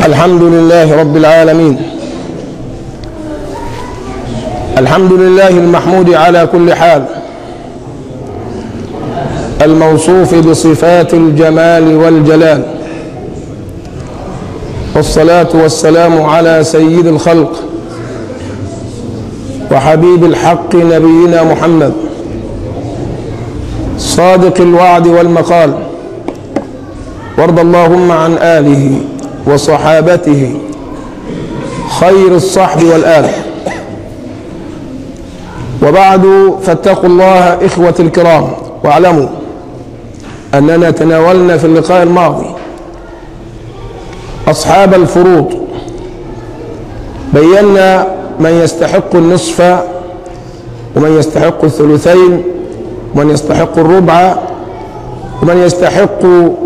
الحمد لله رب العالمين الحمد لله المحمود على كل حال الموصوف بصفات الجمال والجلال والصلاة والسلام على سيد الخلق وحبيب الحق نبينا محمد صادق الوعد والمقال وارض اللهم عن آله وصحابته خير الصحب والآل وبعد فاتقوا الله إخوة الكرام واعلموا أننا تناولنا في اللقاء الماضي أصحاب الفروض بينا من يستحق النصف ومن يستحق الثلثين ومن يستحق الربع ومن يستحق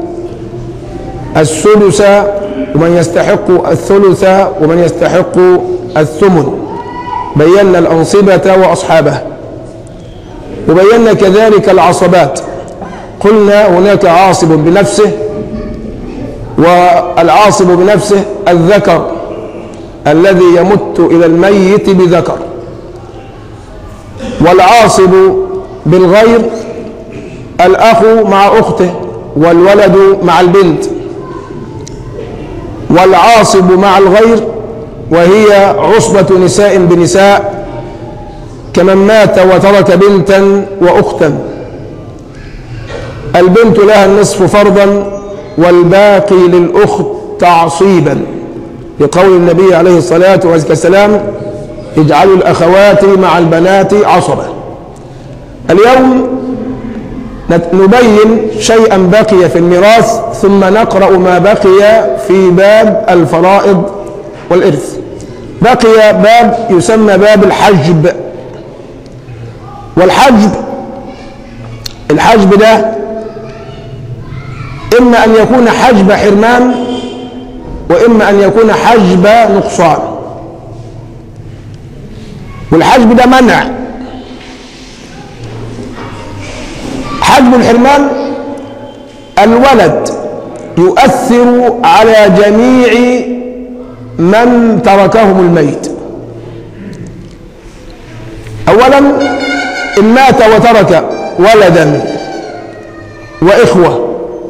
السدس ومن يستحق الثلث ومن يستحق الثمن بينا الأنصبة وأصحابها وبينا كذلك العصبات قلنا هناك عاصب بنفسه والعاصب بنفسه الذكر الذي يمت إلى الميت بذكر والعاصب بالغير الأخ مع أخته والولد مع البنت والعاصب مع الغير وهي عصبة نساء بنساء كمن مات وترك بنتا وأختا البنت لها النصف فرضا والباقي للأخت تعصيبا لقول النبي عليه الصلاة والسلام اجعلوا الأخوات مع البنات عصبة اليوم نبين شيئا بقي في الميراث ثم نقرأ ما بقي في باب الفرائض والإرث بقي باب يسمى باب الحجب والحجب الحجب ده إما أن يكون حجب حرمان وإما أن يكون حجب نقصان والحجب ده منع حجب الحرمان الولد يؤثر على جميع من تركهم الميت أولا إن مات وترك ولدا وإخوة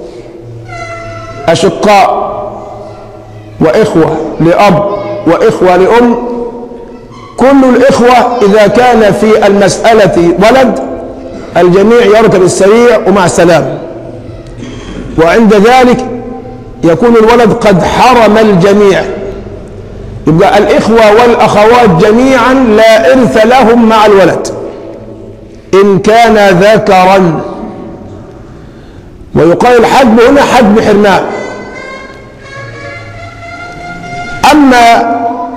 أشقاء وإخوة لأب وإخوة لأم كل الإخوة إذا كان في المسألة ولد الجميع يركب السريع ومع السلام وعند ذلك يكون الولد قد حرم الجميع يبقى الإخوة والأخوات جميعا لا إرث لهم مع الولد إن كان ذكرا ويقال الحجب هنا حجب حرمان أما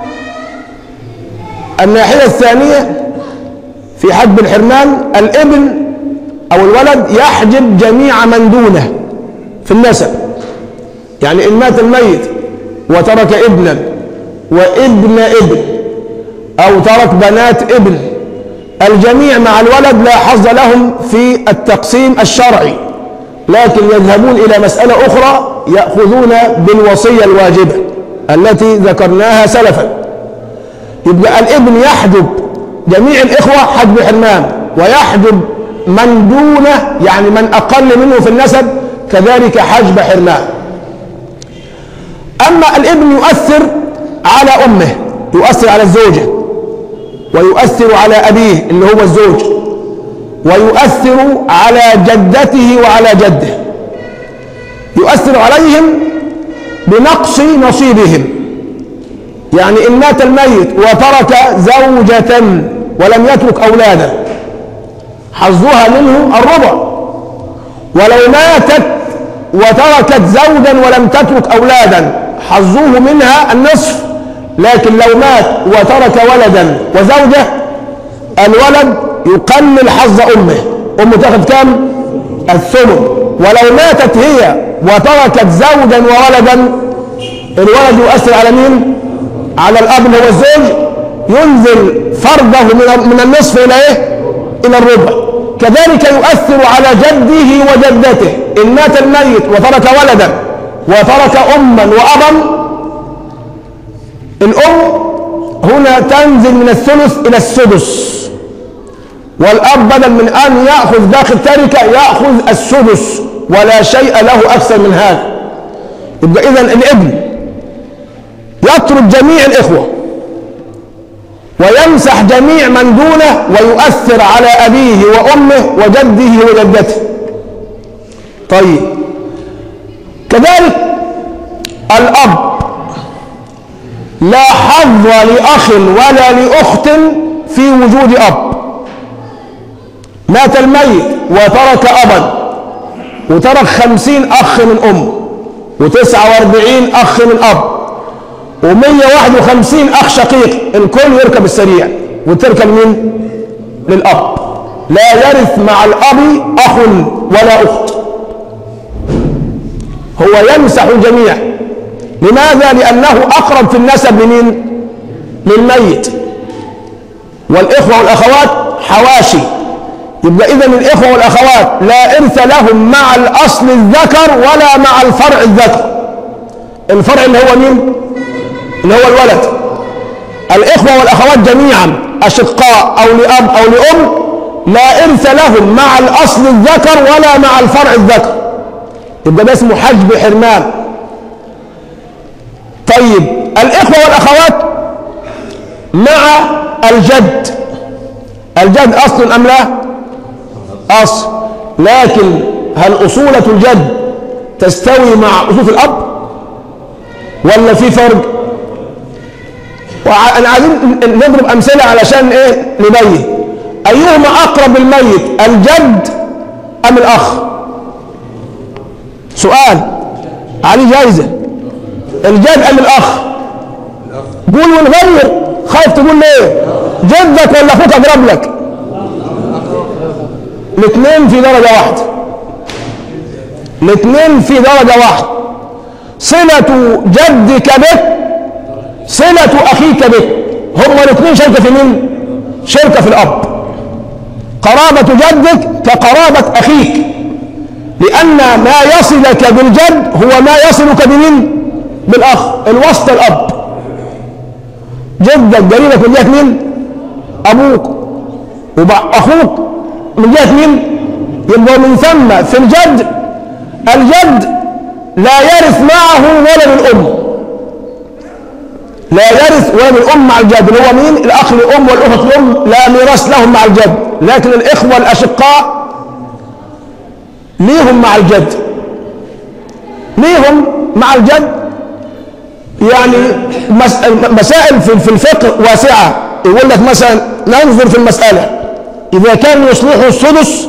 الناحية الثانية في حجب الحرمان الابن أو الولد يحجب جميع من دونه في النسب يعني إن مات الميت وترك ابنا وابن ابن أو ترك بنات ابن الجميع مع الولد لا حظ لهم في التقسيم الشرعي لكن يذهبون إلى مسألة أخرى يأخذون بالوصية الواجبة التي ذكرناها سلفا يبقى الابن يحجب جميع الإخوة حجب حرمان ويحجب من دونه يعني من أقل منه في النسب كذلك حجب حرمان أما الابن يؤثر على أمه يؤثر على الزوجة ويؤثر على أبيه اللي هو الزوج ويؤثر على جدته وعلى جده يؤثر عليهم بنقص نصيبهم يعني إن مات الميت وترك زوجة ولم يترك أولادا حظها منه الربع ولو ماتت وتركت زوجا ولم تترك أولادا حظوه منها النصف لكن لو مات وترك ولدا وزوجة الولد يقلل حظ أمه أمه تاخد كام الثمن ولو ماتت هي وتركت زوجا وولدا الولد يؤثر على مين على الأب اللي هو الزوج ينزل فرضه من من النصف إلى إيه إلى الربع كذلك يؤثر على جده وجدته إن مات الميت وترك ولدا وترك أما وأبا الأم هنا تنزل من الثلث إلى السدس والأب بدل من أن يأخذ باقي التركة يأخذ السدس ولا شيء له أكثر من هذا يبقى إذا الابن يطرد جميع الإخوة ويمسح جميع من دونه ويؤثر على أبيه وأمه وجده وجدته طيب كذلك الأب لا حظ لأخ ولا لأخت في وجود أب مات الميت وترك أبا وترك خمسين أخ من أم وتسعة واربعين أخ من أب ومية واحد وخمسين أخ شقيق الكل يركب السريع وتركب مين للأب لا يرث مع الأب أخ ولا أخت هو يمسح الجميع لماذا لأنه أقرب في النسب لمين للميت والإخوة والأخوات حواشي يبقى إذا الإخوة والأخوات لا إرث لهم مع الأصل الذكر ولا مع الفرع الذكر الفرع اللي هو مين اللي هو الولد الإخوة والأخوات جميعا أشقاء أو لأب أو لأم لا إرث لهم مع الأصل الذكر ولا مع الفرع الذكر يبقى ده اسمه حجب حرمان طيب الإخوة والأخوات مع الجد الجد أصل أم لا أصل لكن هل أصولة الجد تستوي مع أصول الأب ولا في فرق وأنا عايزين نضرب أمثلة علشان إيه نبين أيهما أقرب الميت الجد أم الأخ سؤال عليه جايزة الجد أم الأخ قول ونغير خايف تقول ليه جدك ولا أخوك أقرب لك الاثنين في درجة واحدة الاثنين في درجة واحدة صلة جدك بك صلة أخيك بك هما الاثنين شركة في مين؟ شركة في الأب قرابة جدك كقرابة أخيك لأن ما يصلك بالجد هو ما يصلك بمين؟ بالأخ الوسط الأب جدك قريبك من جهة مين؟ أبوك وأخوك من جهة مين؟ يبقى من ثم في الجد الجد لا يرث معه ولد الأم لا يرث ولد الأم مع الجد اللي هو مين؟ الأخ لأم والأخت لأم لا ميراث لهم مع الجد لكن الإخوة الأشقاء ليهم مع الجد ليهم مع الجد يعني مسائل في الفقه واسعة يقول لك مثلا ننظر في المسألة إذا كان يصلحه السدس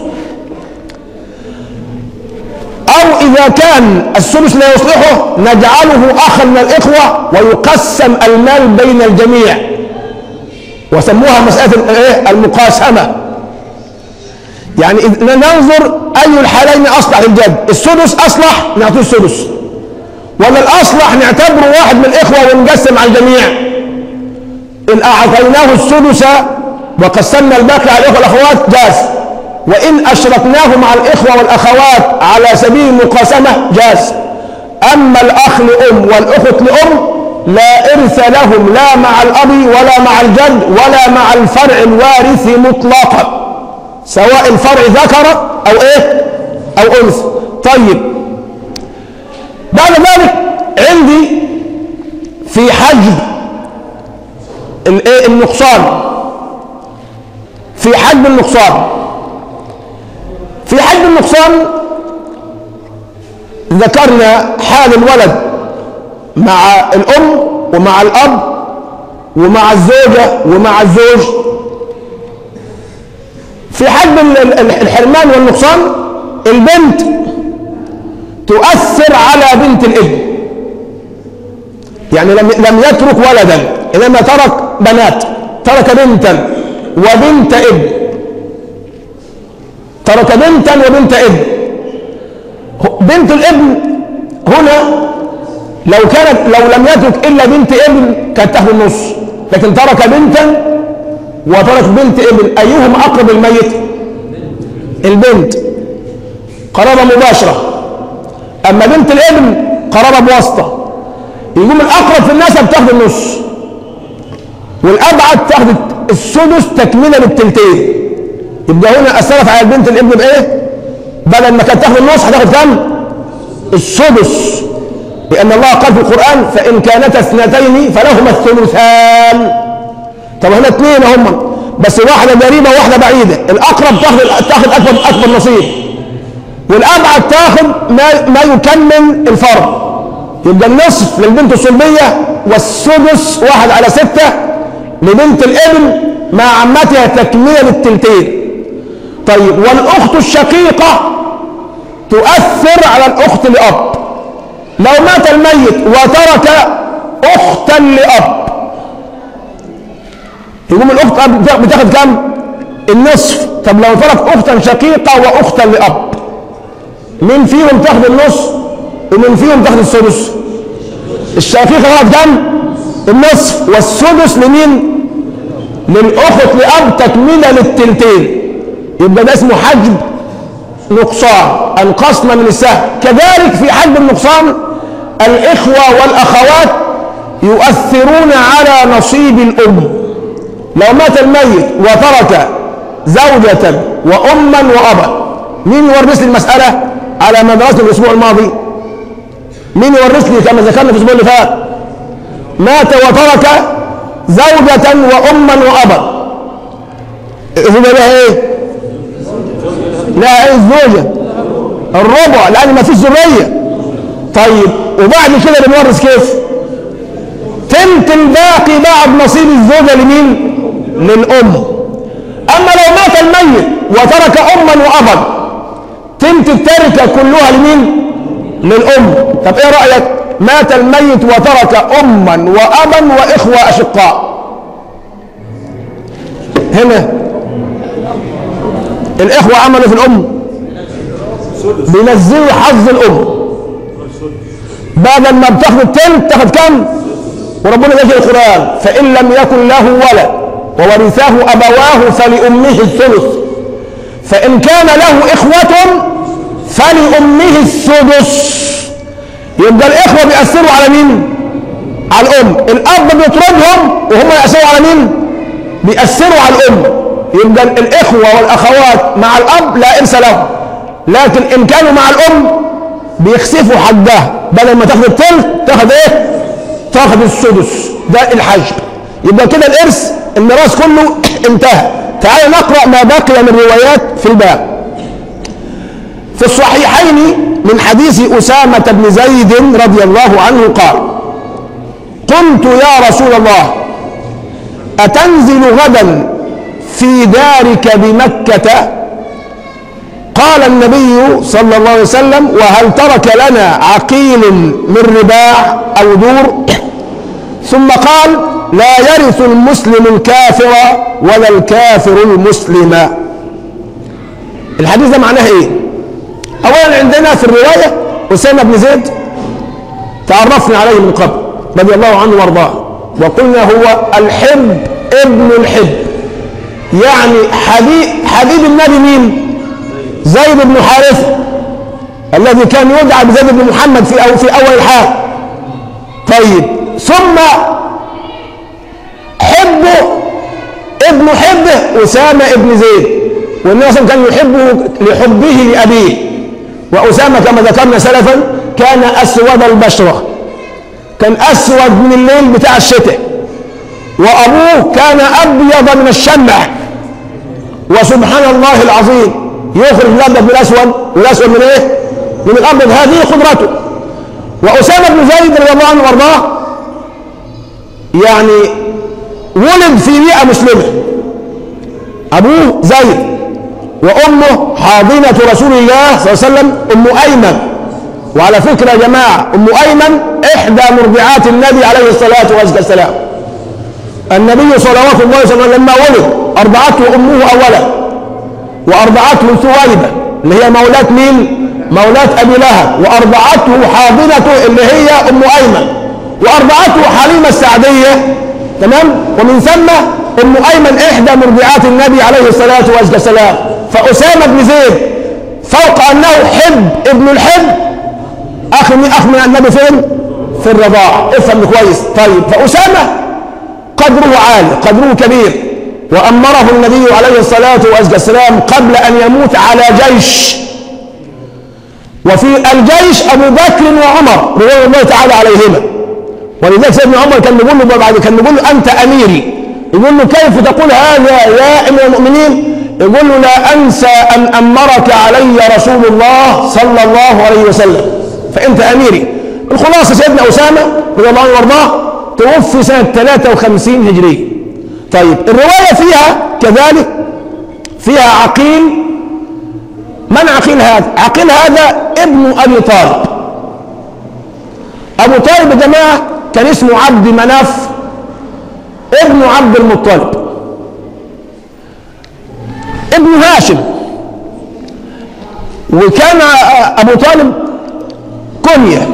أو إذا كان السدس لا يصلحه نجعله أخا من الإخوة ويقسم المال بين الجميع وسموها مسألة المقاسمة يعني ننظر أي الحالين أصلح للجد السدس أصلح نعطيه السدس ولا الأصلح نعتبره واحد من الإخوة ونقسم على الجميع إن أعطيناه السدس وقسمنا الباقي على الإخوة والأخوات جاز وإن أشركناه مع الإخوة والأخوات على سبيل المقاسمة جاز أما الأخ لأم والأخت لأم لا إرث لهم لا مع الأب ولا مع الجد ولا مع الفرع الوارث مطلقا سواء الفرع ذكر أو إيه أو أنثى طيب بعد ذلك عندي في حجب النقصان في حجب النقصان في حجب النقصان ذكرنا حال الولد مع الأم ومع الأب ومع الزوجة ومع الزوج في حجب الحرمان والنقصان البنت تؤثر على بنت الابن يعني لم لم يترك ولدا انما ترك بنات ترك بنتا وبنت ابن ترك بنتا وبنت ابن بنت الابن هنا لو كانت لو لم يترك الا بنت ابن كانت تاخذ النص لكن ترك بنتا وترك بنت ابن ايهما اقرب الميت البنت قرابه مباشره اما بنت الابن قرابه بواسطه يقوم الاقرب في النسب تاخذ النص والابعد تاخد السدس تكمله للتلتين يبقى هنا اثرت على البنت الابن بايه بدل ما كانت تاخد النص هتاخد كام السدس لان الله قال في القران فان كانتا اثنتين فلهما الثلثان طب هنا اثنين هم بس واحده قريبه وواحده بعيده الاقرب تاخد تاخد اكبر اكبر نصيب والابعد تاخد ما ما يكمل الفرض يبقى النصف للبنت الصلبيه والسدس واحد على سته لبنت الابن مع عمتها تكمله للتلتين طيب والاخت الشقيقه تؤثر على الاخت لاب لو مات الميت وترك اختا لاب يقوم الاخت أب بتاخد كام النصف طب لو ترك اختا شقيقه واختا لاب مين فيهم تاخد النص ومين فيهم تاخد السدس الشقيقه تاخد كام النصف والسدس لمين للاخت لاب تكمله للتلتين يبقى ده اسمه حجب نقصان انقصنا من السهم كذلك في حجب النقصان الاخوه والاخوات يؤثرون على نصيب الام لو مات الميت وترك زوجة وأما وأبا مين يورث لي المسألة على ما درسنا الأسبوع الماضي مين يورث لي كما ذكرنا في الأسبوع اللي فات مات وترك زوجة وأما وأبا الزوجة لها إيه؟ لها إيه الزوجة؟ الربع لأن ما فيش ذرية طيب وبعد كده بنورث كيف؟ تلت الباقي بعد نصيب الزوجة لمين؟ للأم أما لو مات الميت وترك أما وأبا تلت التركة كلها لمين؟ للأم طب إيه رأيك؟ مات الميت وترك أما وأبا وإخوة أشقاء هنا الإخوة عملوا في الأم بينزلوا حظ الأم بدل ما بتاخد التلت تاخد كم؟ وربنا يقول في القرآن فإن لم يكن له ولد وورثه أبواه فلأمه الثلث فإن كان له إخوة فلأمه السدس يبقى الإخوة بيأثروا على مين؟ على الأم الأب بيطردهم وهم يأثروا على مين؟ بيأثروا على الأم يبقى الإخوة والأخوات مع الأب لا إرث لهم لكن إن كانوا مع الأم بيخسفوا حدها بدل ما تاخد الثلث تاخد إيه؟ تاخد السدس ده الحجب يبقى كده الإرث الميراث كله انتهى تعالوا نقرأ ما بقي من روايات في الباب في الصحيحين من حديث أسامة بن زيد رضي الله عنه قال قلت يا رسول الله أتنزل غدا في دارك بمكة قال النبي صلى الله عليه وسلم وهل ترك لنا عقيل من رباع أو دور ثم قال لا يرث المسلم الكافر ولا الكافر المسلم الحديث ده معناه ايه اولا عندنا في الروايه اسامه بن زيد تعرفنا عليه من قبل رضي الله عنه وارضاه وقلنا هو الحب ابن الحب يعني حبيب حبيب النبي مين زيد بن حارثه الذي كان يدعى بزيد بن محمد في أو في اول الحال طيب ثم حبه ابن حبه أسامة ابن زيد والنبي صلى الله عليه وسلم كان يحبه لحبه لأبيه وأسامة كما ذكرنا سلفا كان أسود البشرة كان أسود من الليل بتاع الشتاء وأبوه كان أبيض من الشمع وسبحان الله العظيم يخرج الأبيض من الأسود والأسود من إيه؟ من الأبيض هذه قدرته وأسامة بن زيد رضي الله عنه وأرضاه يعني ولد في بيئة مسلمة أبوه زيد وأمه حاضنة رسول الله صلى الله عليه وسلم أم أيمن وعلى فكرة يا جماعة أم أيمن إحدى مرضعات النبي عليه الصلاة والسلام النبي صلوات الله وسلم لما ولد أرضعته أمه أولا وأرضعته ثويبة اللي هي مولاة مين؟ مولاة أبي لهب وأرضعته حاضنته اللي هي أم أيمن وأرضعته حليمة السعدية تمام ومن ثم ام ايمن احدى مرضعات النبي عليه الصلاه والسلام فاسامه بن زيد فوق انه حب ابن الحب اخ من اخ من النبي فين؟ في الرضاعه افهم كويس طيب فاسامه قدره عالي قدره كبير وأمره النبي عليه الصلاة والسلام قبل أن يموت على جيش وفي الجيش أبو بكر وعمر رضوان الله تعالى عليهما ولذلك سيدنا عمر كان يقول له بعد كان يقول له أنت أميري يقول له كيف تقول هذا يا أمير المؤمنين يقول له لا أنسى أن أمرك علي رسول الله صلى الله عليه وسلم فأنت أميري الخلاصة سيدنا أسامة رضي الله عنه وارضاه توفي سنة 53 هجرية طيب الرواية فيها كذلك فيها عقيل من عقيل هذا عقيل هذا ابن أبي طالب أبو طالب يا جماعة كان اسمه عبد مناف ابن عبد المطلب ابن هاشم وكان أبو طالب كنية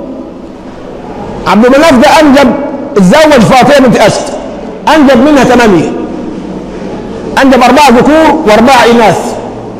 عبد مناف ده أنجب اتزوج فاطمة بنت أسد أنجب منها ثمانية أنجب أربعة ذكور وأربعة إناث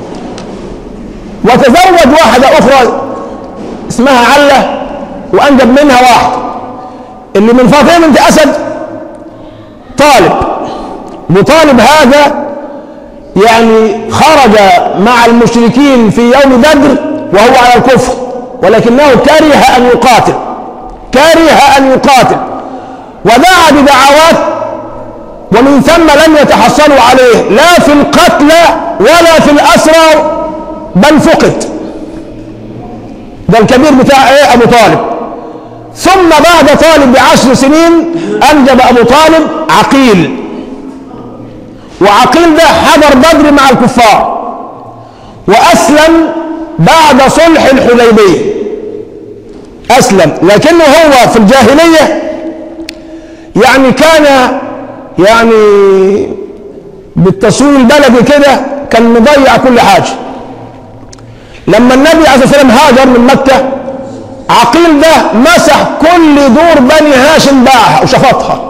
وتزوج واحدة أخرى اسمها علة وأنجب منها واحد اللي من فاطمة بنت أسد طالب وطالب هذا يعني خرج مع المشركين في يوم بدر وهو على الكفر ولكنه كره أن يقاتل كره أن يقاتل ودعا بدعوات ومن ثم لم يتحصلوا عليه لا في القتلى ولا في الأسرى بل فقد ده الكبير بتاع ايه ابو طالب ثم بعد طالب بعشر سنين انجب ابو طالب عقيل وعقيل ده حضر بدر مع الكفار واسلم بعد صلح الحديبيه اسلم لكنه هو في الجاهليه يعني كان يعني بالتصوير البلدي كده كان مضيع كل حاجه لما النبي عليه الصلاه والسلام هاجر من مكه عقيل ده مسح كل دور بني هاشم باعها وشفطها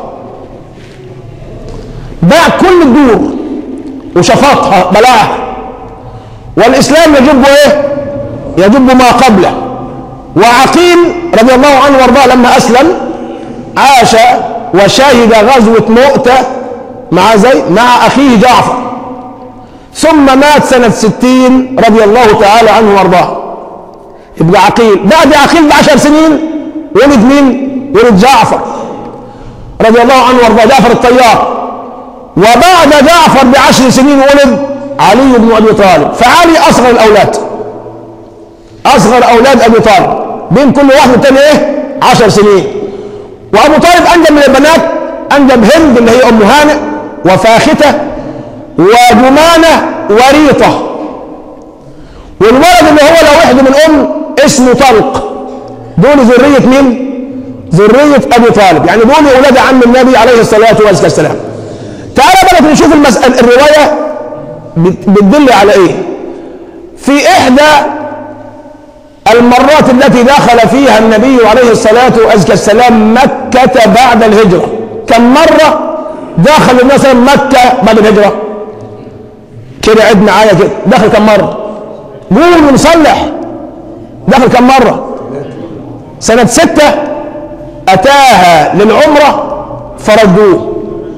باع كل الدور وشفطها بلاعها والاسلام يجب ايه يجب ما قبله وعقيل رضي الله عنه وارضاه لما اسلم عاش وشهد غزوه مؤته مع زي مع اخيه جعفر ثم مات سنة ستين رضي الله تعالى عنه وارضاه يبقى عقيل بعد عقيل بعشر سنين ولد مين ولد جعفر رضي الله عنه وارضاه جعفر الطيار وبعد جعفر بعشر سنين ولد علي بن ابي طالب فعلي اصغر الاولاد اصغر اولاد ابي طالب بين كل واحد والتاني ايه عشر سنين وابو طالب انجب من البنات انجب هند اللي هي ام هانئ وفاخته وجمانة وريطة والولد اللي هو لو واحد من أم اسمه طلق دول ذرية مين؟ ذرية أبي طالب يعني دول أولاد عم النبي عليه الصلاة والسلام تعالى بقى نشوف المسألة الرواية بتدل على إيه في إحدى المرات التي دخل فيها النبي عليه الصلاة والسلام مكة بعد الهجرة كم مرة دخل الناس مكة بعد الهجرة كده عد معايا كده دخل كم مرة قولوا نصلح دخل كم مرة سنة ستة أتاها للعمرة فردوه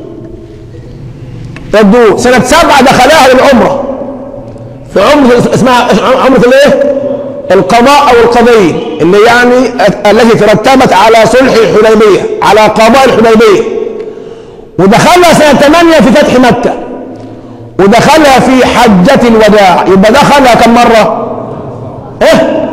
ردوه سنة سبعة دخلها للعمرة في عمرة اسمها عمرة الايه؟ القضاء أو القضية اللي يعني التي ترتبت على صلح الحديبية على قضاء الحديبية ودخلها سنة 8 في فتح مكة ودخلها في حجة الوداع يبقى دخلها كم مرة؟ ايه؟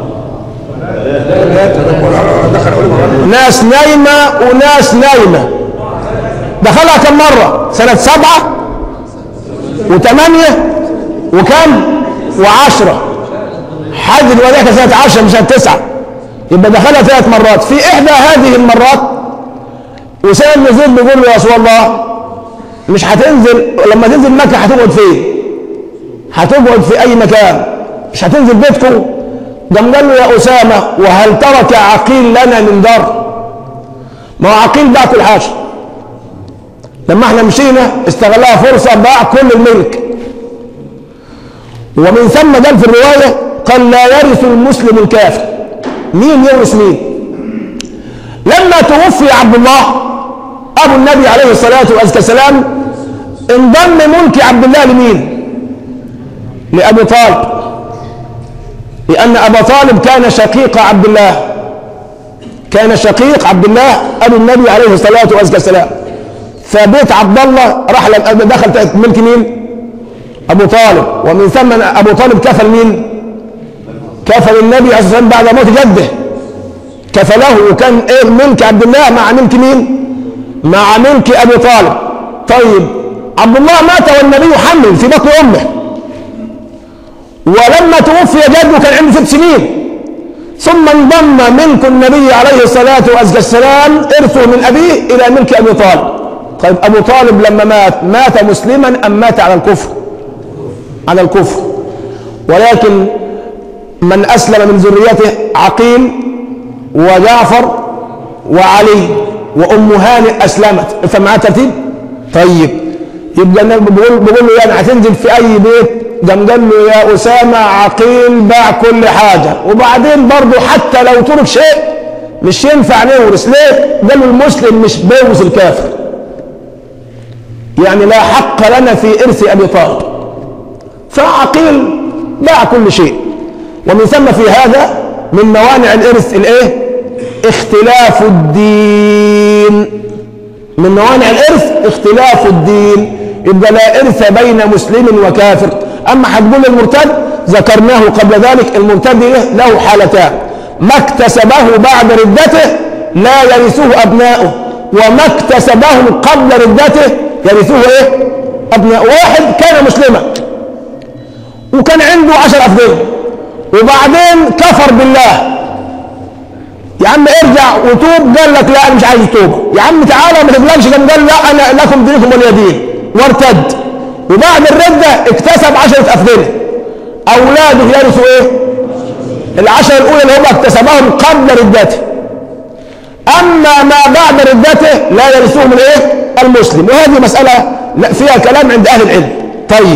ناس نايمة وناس نايمة دخلها كم مرة؟ سنة سبعة وثمانية وكم؟ وعشرة حج الوداع كان سنة عشرة مش سنة تسعة يبقى دخلها ثلاث مرات في إحدى هذه المرات وسام بن زيد بيقول له يا رسول الله مش هتنزل لما تنزل مكة هتقعد فين؟ هتقعد في أي مكان مش هتنزل بيتكم قام قال له يا أسامة وهل ترك عقيل لنا من دار؟ ما هو عقيل باع كل حاجة لما احنا مشينا استغلها فرصة باع كل الملك ومن ثم قال في الرواية قال لا يرث المسلم الكافر مين يورث مين؟ لما توفي عبد الله ابو النبي عليه الصلاه والسلام انضم ملك عبد الله لمين لابي طالب لان ابا طالب كان شقيق عبد الله كان شقيق عبد الله ابو النبي عليه الصلاه والسلام فبيت عبد الله راح دخل تحت ملك مين ابو طالب ومن ثم ابو طالب كفل مين كفل النبي عليه الصلاه والسلام بعد موت جده كفله وكان ايه ملك عبد الله مع ملك مين مع ملك ابي طالب طيب عبد الله مات والنبي حمل في بطن امه ولما توفي جده كان عنده ست سنين ثم انضم ملك النبي عليه الصلاه والسلام ارثه من ابيه الى ملك ابي طالب طيب ابو طالب لما مات مات مسلما ام مات على الكفر على الكفر ولكن من اسلم من ذريته عقيل وجعفر وعلي وام هانئ اسلمت افهم معايا الترتيب طيب يبقى النبي بيقول بيقول له يعني هتنزل في اي بيت قام قال له يا اسامه عقيل باع كل حاجه وبعدين برضه حتى لو ترك شيء مش ينفع نورث ليه؟ قال له المسلم مش بيورث الكافر يعني لا حق لنا في ارث ابي طالب فعقيل باع كل شيء ومن ثم في هذا من موانع الارث الايه؟ اختلاف الدين من موانع الارث اختلاف الدين يبقى لا ارث بين مسلم وكافر اما هتقول المرتد ذكرناه قبل ذلك المرتد له حالتان ما اكتسبه بعد ردته لا يرثه ابناؤه وما اكتسبه قبل ردته يرثه ايه ابناء واحد كان مسلما وكان عنده عشر افضل وبعدين كفر بالله يا عم ارجع وتوب قال لك لا انا مش عايز توبه يا عم تعالى ما تقبلش كان قال لا انا لكم دينكم ولي دين وارتد وبعد الرده اكتسب عشره افضله اولاده يرثوا ايه العشره الاولى اللي هم اكتسبهم قبل ردته اما ما بعد ردته لا يرثهم الايه المسلم وهذه مساله فيها كلام عند اهل العلم طيب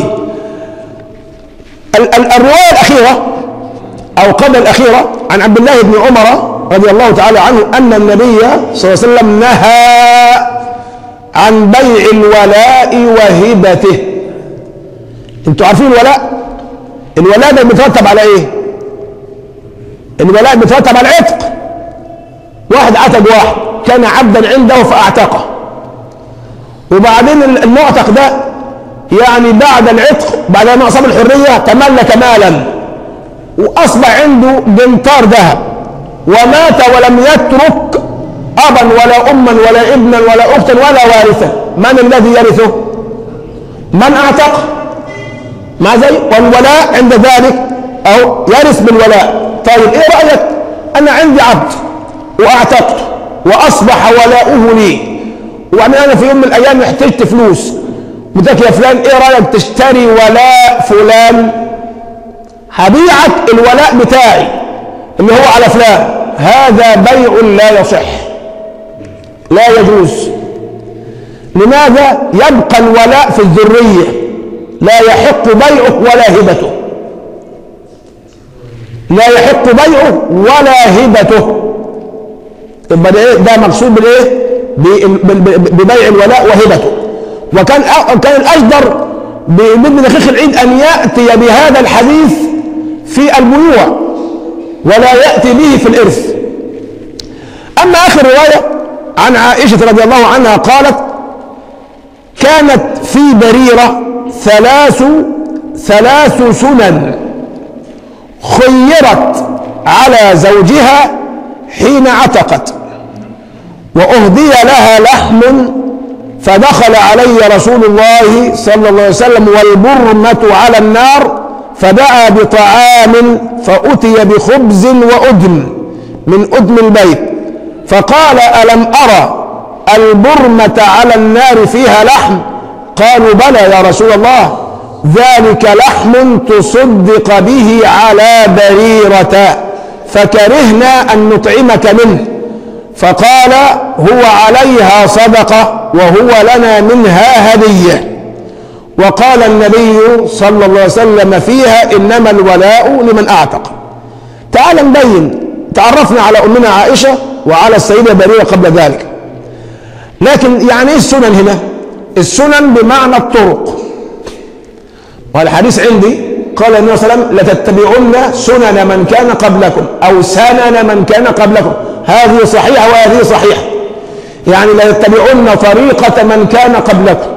ال- ال- الروايه الاخيره او قبل الاخيره عن عبد الله بن عمر رضي الله تعالى عنه ان النبي صلى الله عليه وسلم نهى عن بيع الولاء وهبته انتوا عارفين الولاء الولاء ده بيترتب على ايه الولاء بيترتب على العتق واحد عتق واحد كان عبدا عنده فاعتقه وبعدين المعتق ده يعني بعد العتق بعد ما اصاب الحريه تملك مالا واصبح عنده جنطار ذهب ومات ولم يترك ابا ولا اما ولا ابنا ولا اختا ولا وارثا من الذي يرثه من اعتق ما زي والولاء عند ذلك او يرث بالولاء طيب ايه رايك انا عندي عبد واعتقته واصبح ولاؤه لي وبعدين انا في يوم من الايام احتجت فلوس قلت لك يا فلان ايه رايك تشتري ولاء فلان هبيعك الولاء بتاعي اللي هو على فلان هذا بيع لا يصح لا يجوز لماذا يبقى الولاء في الذريه لا يحق بيعه ولا هبته لا يحق بيعه ولا هبته يبقى ده, إيه؟ ده مقصود بالايه ببيع الولاء وهبته وكان كان الاجدر بابن دقيق العيد ان ياتي بهذا الحديث في البيوع ولا ياتي به في الارث اما اخر روايه عن عائشه رضي الله عنها قالت كانت في بريره ثلاث ثلاث سنن خيرت على زوجها حين عتقت وأهدي لها لحم فدخل علي رسول الله صلى الله عليه وسلم والبرمة على النار فدعا بطعام فأتي بخبز وأدم من أدم البيت فقال ألم أرى البرمة على النار فيها لحم قالوا بلى يا رسول الله ذلك لحم تصدق به على بريرة فكرهنا أن نطعمك منه فقال هو عليها صدقة وهو لنا منها هدية وقال النبي صلى الله عليه وسلم فيها إنما الولاء لمن أعتق تعال نبين تعرفنا على أمنا عائشة وعلى السيدة بريرة قبل ذلك لكن يعني ايه السنن هنا السنن بمعنى الطرق والحديث عندي قال النبي صلى الله عليه وسلم لتتبعن سنن من كان قبلكم او سنن من كان قبلكم هذه صحيحه وهذه صحيحه يعني لتتبعن طريقه من كان قبلكم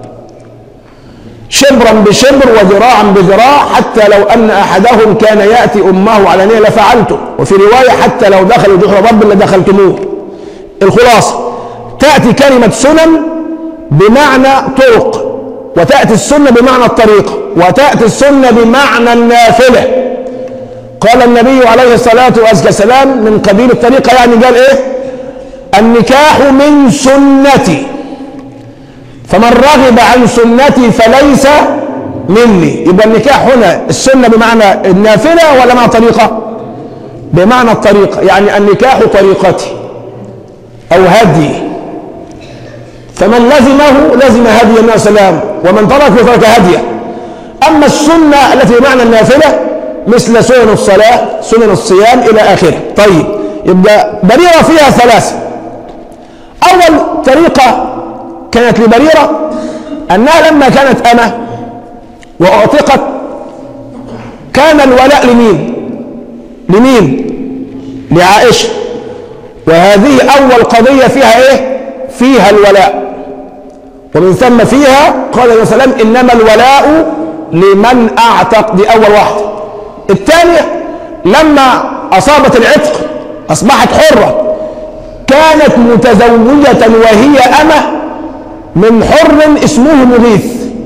شبرا بشبر وذراعا بذراع حتى لو ان احدهم كان ياتي امه علانيه لفعلته وفي روايه حتى لو دخلوا جحر رب لدخلتموه الخلاصه تاتي كلمه سنن بمعنى طرق وتاتي السنه بمعنى الطريقه وتاتي السنه بمعنى النافله قال النبي عليه الصلاه والسلام من قبيل الطريقه يعني قال ايه النكاح من سنتي فمن رغب عن سنتي فليس مني يبقى النكاح هنا السنة بمعنى النافلة ولا معنى طريقة بمعنى الطريقة يعني النكاح طريقتي أو هدي فمن لزمه لزم هدي النبي صلى الله عليه وسلم ومن تركه ترك هديه أما السنة التي بمعنى النافلة مثل سنن الصلاة سنن الصيام إلى آخره طيب يبقى بريرة فيها ثلاثة أول طريقة كانت لبريرة أنها لما كانت أمة وأعتقت كان الولاء لمين لمين لعائشة وهذه أول قضية فيها إيه فيها الولاء ومن ثم فيها قال النبي صلى الله عليه وسلم إنما الولاء لمن أعتق دي أول واحدة الثانية لما أصابت العتق أصبحت حرة كانت متزوجة وهي أمة من حر اسمه مغيث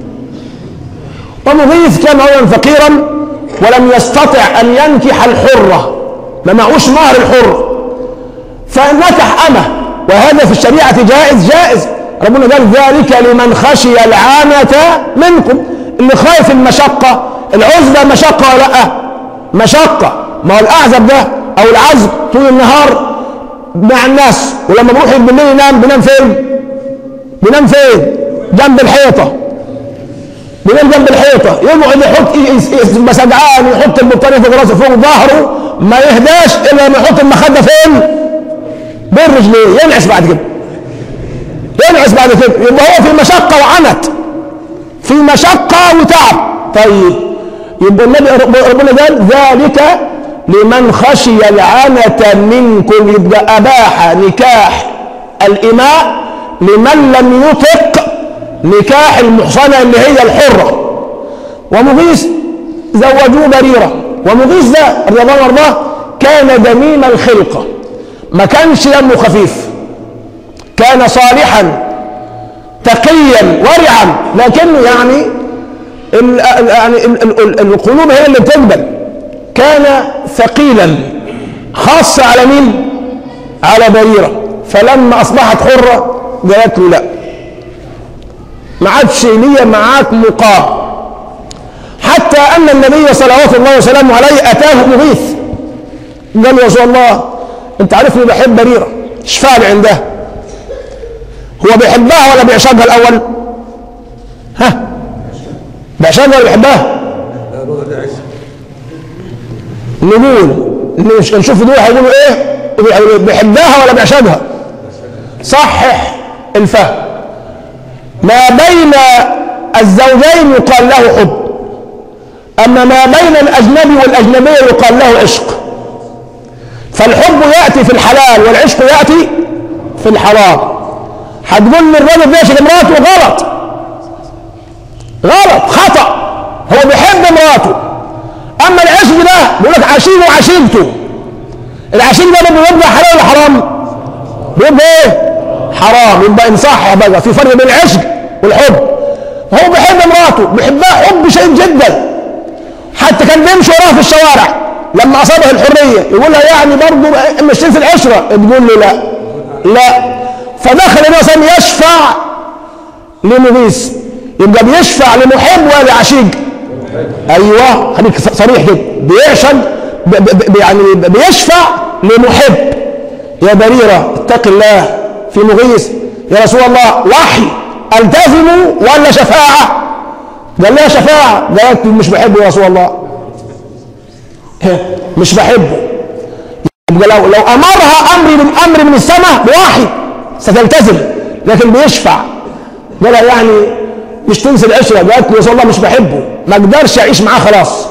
ومغيث كان رجلا فقيرا ولم يستطع ان ينكح الحره ما معوش مهر الحر فنكح امه وهذا في الشريعه جائز جائز ربنا قال ذلك لمن خشي العامة منكم اللي خايف المشقة العزبة مشقة ولا لا مشقة ما هو الأعزب ده أو العزب طول النهار مع الناس ولما بيروح بالليل ينام بينام فين؟ بينام فين؟ جنب الحيطة بينام جنب الحيطة يقعد يحط يبقى سجعان يحط البطانية فوق راسه فوق ظهره ما يهداش إلا لما يحط المخدة فين؟ بين رجليه ينعس بعد كده ينعس بعد كده يبقى هو في مشقة وعنت في مشقة وتعب طيب يبقى النبي ربنا قال ذلك لمن خشي العنة منكم يبقى أباح نكاح الإماء لمن لم يطق نكاح المحصنة اللي هي الحرة ومغيث زوجوه بريرة ومغيث ده رضي الله عنه وارضاه كان دميم الخلقة ما كانش دمه خفيف كان صالحا تقيا ورعا لكنه يعني ال يعني ال ال القلوب هي اللي بتقبل كان ثقيلا خاصة على مين؟ على بريرة فلما أصبحت حرة قالت له لا ما عادش ليا معاك مقام حتى أن النبي صلوات الله وسلامه عليه أتاه مغيث قال يا رسول الله أنت عارفني بحب بريرة اشفع لي عندها هو بيحبها ولا بيعشقها الأول؟ ها؟ بيعشقها ولا بيحبها؟ نقول نشوف دول هيقولوا ايه بيحبها ولا بيعشقها صحح الفهم ما بين الزوجين يقال له حب اما ما بين الاجنبي والاجنبيه يقال له عشق فالحب ياتي في الحلال والعشق ياتي في الحرام هتقول لي الراجل بيعشق مراته غلط غلط خطا هو بيحب مراته اما العشق ده بيقول لك عشيق وعشيقته العشيق ده بيبقى حلال ولا حرام بيبقى ايه حرام يبقى ان صح بقى في فرق بين العشق والحب هو بيحب مراته بيحبها حب شديد جدا حتى كان بيمشي وراها في الشوارع لما اصابه الحريه يقول لها يعني برضه ماشيين في العشره تقول له لا لا فدخل النبي صلى الله عليه وسلم يشفع لمغيث يبقى بيشفع لمحب ولا عشيق ايوه خليك صريح كده بيعشق يعني بيشفع لمحب يا بريره اتق الله في مغيث يا رسول الله وحي التزم ولا شفاعه قال لها شفاعه قالت مش بحبه يا رسول الله مش بحبه يبقى لو لو امرها امر من امر من السماء بوحي ستلتزم لكن بيشفع قالها يعني مش تنسى العشره قالت له يا رسول الله مش بحبه ما اقدرش اعيش معاه خلاص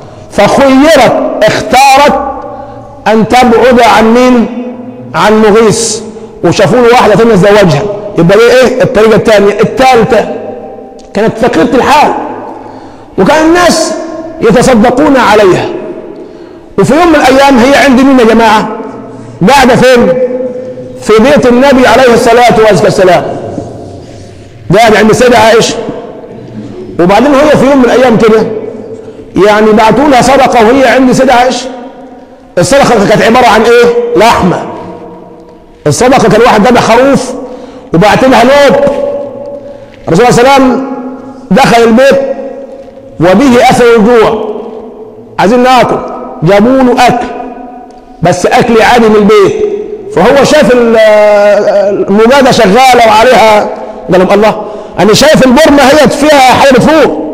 فخيرت اختارت ان تبعد عن مين عن مغيث وشافوا له واحده ثانيه تزوجها يبقى دي ايه الطريقه الثانيه الثالثه كانت فقيره الحال وكان الناس يتصدقون عليها وفي يوم من الايام هي عند مين يا جماعه قاعده فين في بيت النبي عليه الصلاه والسلام قاعد عند السيده عائشه وبعدين هي في يوم من الايام كده يعني بعتوا لها صدقه وهي عند السيده عائشه الصدقه كانت عباره عن ايه لحمه الصدقه كان واحد ذبح خروف وبعت لها لوب الرسول صلى الله عليه وسلم دخل البيت وبه اثر الجوع عايزين ناكل جابوا له اكل بس اكل عادي من البيت فهو شاف ال- المجاده شغاله وعليها قال لهم الله انا شايف البرمه هي فيها حاجه بتفوق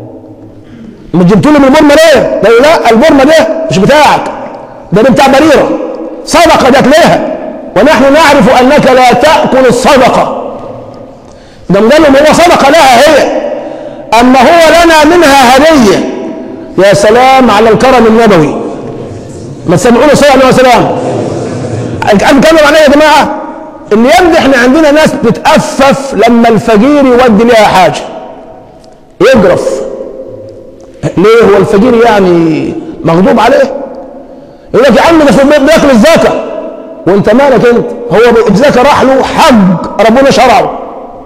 مش جبتوا لي من البرمه ليه؟ قالوا لا البرمه ده مش بتاعك ده بتاع بريره صدقه جت لها ونحن نعرف انك لا تاكل الصدقه ده قال لهم هو صدقه لها هي اما هو لنا منها هديه يا سلام على الكرم النبوي ما تسمعونا صلى الله عليه وسلم هنتكلم عن ايه يا جماعه ان يبدو احنا عندنا ناس بتتأفف لما الفقير يودي لها حاجه يجرف ليه هو الفقير يعني مغضوب عليه يقول لك يا عم ده في البيت بياكل الزكاه وانت مالك انت هو الزكاه راح له حق ربنا شرعه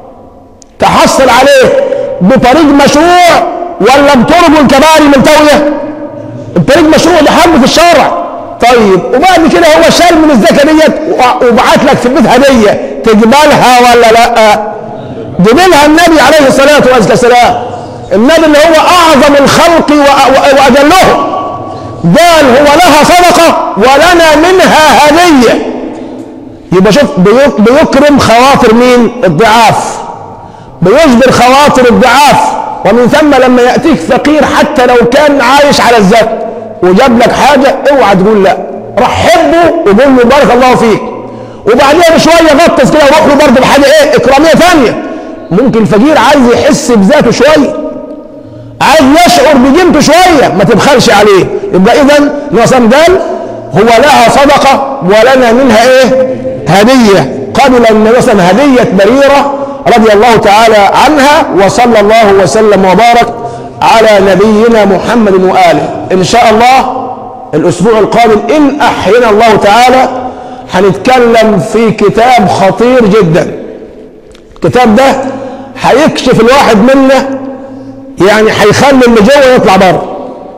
تحصل عليه بطريق مشروع ولا بطرق الكباري من تويه الطريق مشروع ده حق في الشرع طيب وبعد كده هو شال من الزكاه ديت وبعت لك في البيت هديه تقبلها ولا لا قبلها النبي عليه الصلاه والسلام النبي اللي هو اعظم الخلق واجلهم قال هو لها صدقه ولنا منها هديه يبقى شوف بيكرم خواطر مين الضعاف بيجبر خواطر الضعاف ومن ثم لما ياتيك فقير حتى لو كان عايش على الزكاه وجاب لك حاجه اوعى تقول لا رحبه وقول له بارك الله فيك وبعديها بشويه غطس كده وروح له برضه بحاجه ايه اكراميه ثانيه ممكن الفقير عايز يحس بذاته شويه عايز يشعر بقيمته شويه ما تبخلش عليه يبقى اذا النبي قال هو لها صدقه ولنا منها ايه هديه قبل النبي صلى الله عليه وسلم هديه بريره رضي الله تعالى عنها وصلى الله وسلم وبارك على نبينا محمد واله ان شاء الله الاسبوع القادم ان احينا الله تعالى هنتكلم في كتاب خطير جدا الكتاب ده هيكشف الواحد منا يعني هيخلي اللي جوه يطلع بره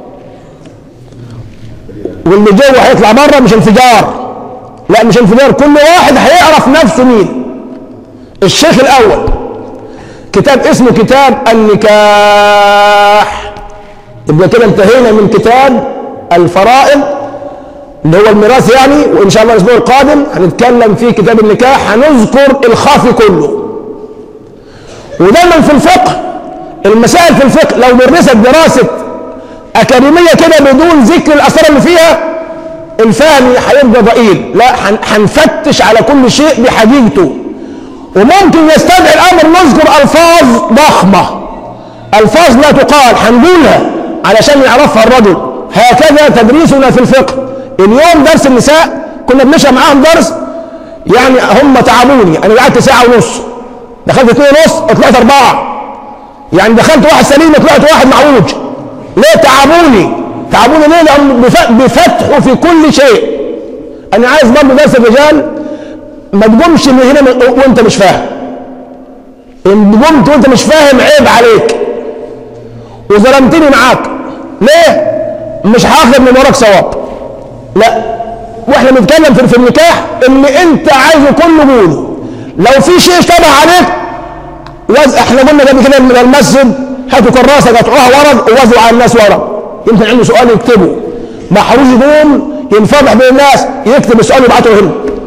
واللي جوه هيطلع بره مش انفجار لا مش انفجار كل واحد هيعرف نفسه مين الشيخ الاول كتاب اسمه كتاب النكاح يبقى كده انتهينا من كتاب الفرائض اللي هو الميراث يعني وان شاء الله الاسبوع القادم هنتكلم في كتاب النكاح هنذكر الخافي كله ودايما في الفقه المسائل في الفقه لو درست دراسه اكاديميه كده بدون ذكر الاسرار اللي فيها الفهم هيبقى ضئيل لا هنفتش على كل شيء بحقيقته وممكن يستدعي الامر نذكر الفاظ ضخمه الفاظ لا تقال هنقولها علشان يعرفها الرجل هكذا تدريسنا في الفقه اليوم درس النساء كنا بنشرح معاهم درس يعني هم تعبوني انا قعدت ساعه ونص دخلت اثنين ونص طلعت اربعه يعني دخلت واحد سليم طلعت واحد معوج ليه تعبوني تعبوني ليه لهم بفتحوا في كل شيء انا عايز برضه درس الرجال ما تقومش من هنا وانت مش فاهم ان قمت وانت مش فاهم عيب عليك وظلمتني معاك ليه مش هاخد من وراك ثواب لا واحنا بنتكلم في النكاح اللي انت عايزه كله قوله لو في شيء اشتبه عليك وز احنا قلنا قبل كده من المسجد هاتوا كراسه قطعوها ورق ووزعوا على الناس ورق يمكن عنده سؤال يكتبه محروس يقوم ينفضح بين الناس يكتب السؤال ويبعته هنا